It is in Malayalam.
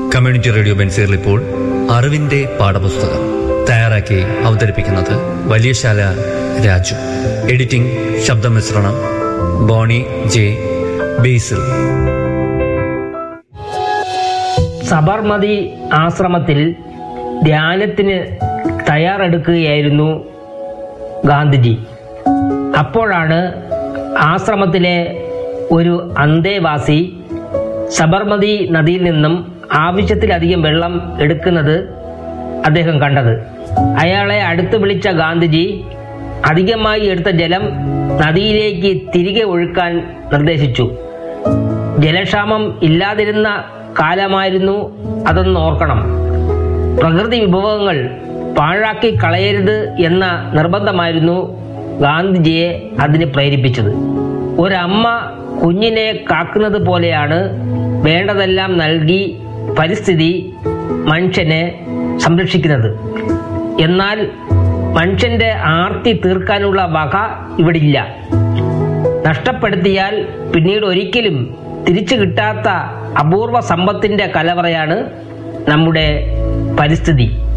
കമ്മ്യൂണിറ്റി റേഡിയോ ബെൻസീറിൽ ഇപ്പോൾ അറിവിന്റെ പാഠപുസ്തകം തയ്യാറാക്കി അവതരിപ്പിക്കുന്നത് വലിയശാല രാജു എഡിറ്റിംഗ് ശബ്ദമിശ്രണം ബോണി ജെ ബേസിൽ സബർമതി ആശ്രമത്തിൽ ധ്യാനത്തിന് തയ്യാറെടുക്കുകയായിരുന്നു ഗാന്ധിജി അപ്പോഴാണ് ആശ്രമത്തിലെ ഒരു അന്തേവാസി സബർമതി നദിയിൽ നിന്നും ആവശ്യത്തിലധികം വെള്ളം എടുക്കുന്നത് അദ്ദേഹം കണ്ടത് അയാളെ അടുത്ത് വിളിച്ച ഗാന്ധിജി അധികമായി എടുത്ത ജലം നദിയിലേക്ക് തിരികെ ഒഴുക്കാൻ നിർദ്ദേശിച്ചു ജലക്ഷാമം ഇല്ലാതിരുന്ന കാലമായിരുന്നു അതെന്ന് ഓർക്കണം പ്രകൃതി വിഭവങ്ങൾ പാഴാക്കി കളയരുത് എന്ന നിർബന്ധമായിരുന്നു ഗാന്ധിജിയെ അതിന് പ്രേരിപ്പിച്ചത് ഒരമ്മ കുഞ്ഞിനെ കാക്കുന്നത് പോലെയാണ് വേണ്ടതെല്ലാം നൽകി പരിസ്ഥിതി മനുഷ്യനെ സംരക്ഷിക്കുന്നത് എന്നാൽ മനുഷ്യന്റെ ആർത്തി തീർക്കാനുള്ള വക ഇവിടില്ല നഷ്ടപ്പെടുത്തിയാൽ പിന്നീട് ഒരിക്കലും തിരിച്ചു കിട്ടാത്ത അപൂർവ സമ്പത്തിന്റെ കലവറയാണ് നമ്മുടെ പരിസ്ഥിതി